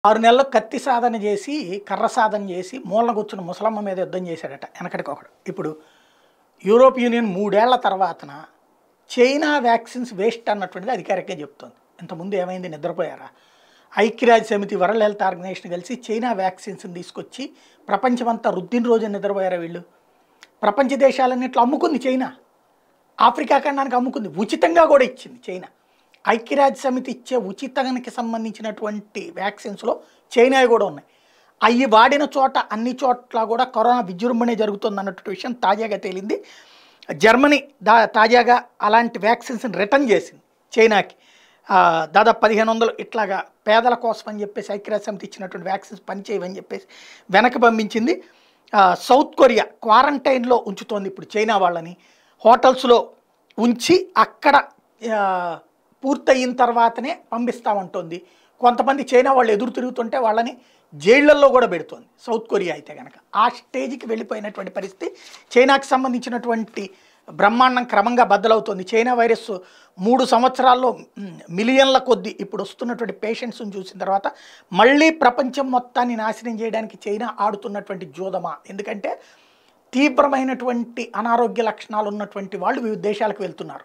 ఆరు నెలలు కత్తి సాధన చేసి కర్ర సాధన చేసి మూలన కూర్చున్న ముసలమ్మ మీద యుద్ధం చేశాడట వెనకటికి ఒకడు ఇప్పుడు యూరోప్ యూనియన్ మూడేళ్ల తర్వాతన చైనా వ్యాక్సిన్స్ వేస్ట్ అన్నటువంటిది అధికారికంగా చెప్తోంది ఇంతకుముందు ఏమైంది నిద్రపోయారా ఐక్యరాజ్య సమితి వరల్డ్ హెల్త్ ఆర్గనైజేషన్ కలిసి చైనా వ్యాక్సిన్స్ని తీసుకొచ్చి ప్రపంచమంతా రుద్దిన రోజు నిద్రపోయారా వీళ్ళు ప్రపంచ దేశాలన్నింటిలో అమ్ముకుంది చైనా ఆఫ్రికా ఖండానికి అమ్ముకుంది ఉచితంగా కూడా ఇచ్చింది చైనా ఐక్యరాజ్య సమితి ఇచ్చే ఉచితానికి సంబంధించినటువంటి వ్యాక్సిన్స్లో చైనా కూడా ఉన్నాయి అవి వాడిన చోట అన్ని చోట్ల కూడా కరోనా విజృంభణే జరుగుతుంది అన్నటువంటి విషయం తాజాగా తేలింది జర్మనీ దా తాజాగా అలాంటి వ్యాక్సిన్స్ని రిటర్న్ చేసింది చైనాకి ఆ, దాదాపు పదిహేను వందలు ఇట్లాగా పేదల కోసం అని చెప్పేసి ఐక్యరాజ్య సమితి ఇచ్చినటువంటి వ్యాక్సిన్స్ పనిచేయవని చెప్పేసి వెనక్కి పంపించింది ఆ, సౌత్ కొరియా క్వారంటైన్లో ఉంచుతోంది ఇప్పుడు చైనా వాళ్ళని హోటల్స్లో ఉంచి అక్కడ ఆ, పూర్తయిన తర్వాతనే పంపిస్తామంటోంది కొంతమంది చైనా వాళ్ళు ఎదురు తిరుగుతుంటే వాళ్ళని జైళ్లలో కూడా పెడుతోంది సౌత్ కొరియా అయితే కనుక ఆ స్టేజ్కి వెళ్ళిపోయినటువంటి పరిస్థితి చైనాకి సంబంధించినటువంటి బ్రహ్మాండం క్రమంగా బద్దలవుతోంది చైనా వైరస్ మూడు సంవత్సరాల్లో మ్, మిలియన్ల కొద్ది ఇప్పుడు వస్తున్నటువంటి పేషెంట్స్ని చూసిన తర్వాత మళ్ళీ ప్రపంచం మొత్తాన్ని నాశనం చేయడానికి చైనా ఆడుతున్నటువంటి జోదమా ఎందుకంటే తీవ్రమైనటువంటి అనారోగ్య లక్షణాలు ఉన్నటువంటి వాళ్ళు వివిధ దేశాలకు వెళ్తున్నారు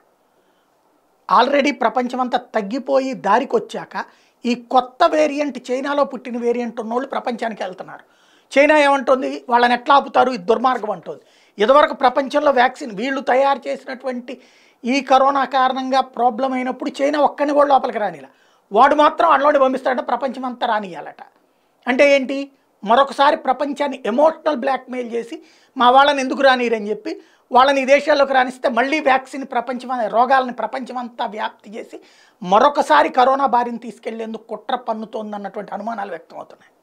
ఆల్రెడీ ప్రపంచమంతా తగ్గిపోయి దారికి వచ్చాక ఈ కొత్త వేరియంట్ చైనాలో పుట్టిన వేరియంట్ ఉన్నోళ్ళు ప్రపంచానికి వెళ్తున్నారు చైనా ఏమంటుంది వాళ్ళని ఎట్లా ఆపుతారు ఇది దుర్మార్గం అంటుంది ఇదివరకు ప్రపంచంలో వ్యాక్సిన్ వీళ్ళు తయారు చేసినటువంటి ఈ కరోనా కారణంగా ప్రాబ్లం అయినప్పుడు చైనా ఒక్కని కూడా లోపలికి రానిలా వాడు మాత్రం అందులోనే పంపిస్తాడంటే ప్రపంచం అంతా రానియాలట అంటే ఏంటి మరొకసారి ప్రపంచాన్ని ఎమోషనల్ బ్లాక్మెయిల్ చేసి మా వాళ్ళని ఎందుకు రానిరని చెప్పి వాళ్ళని ఈ దేశాల్లోకి రానిస్తే మళ్ళీ వ్యాక్సిన్ ప్రపంచం రోగాలని ప్రపంచమంతా వ్యాప్తి చేసి మరొకసారి కరోనా బారిని తీసుకెళ్లేందుకు కుట్ర పన్నుతోందన్నటువంటి అనుమానాలు వ్యక్తం అవుతున్నాయి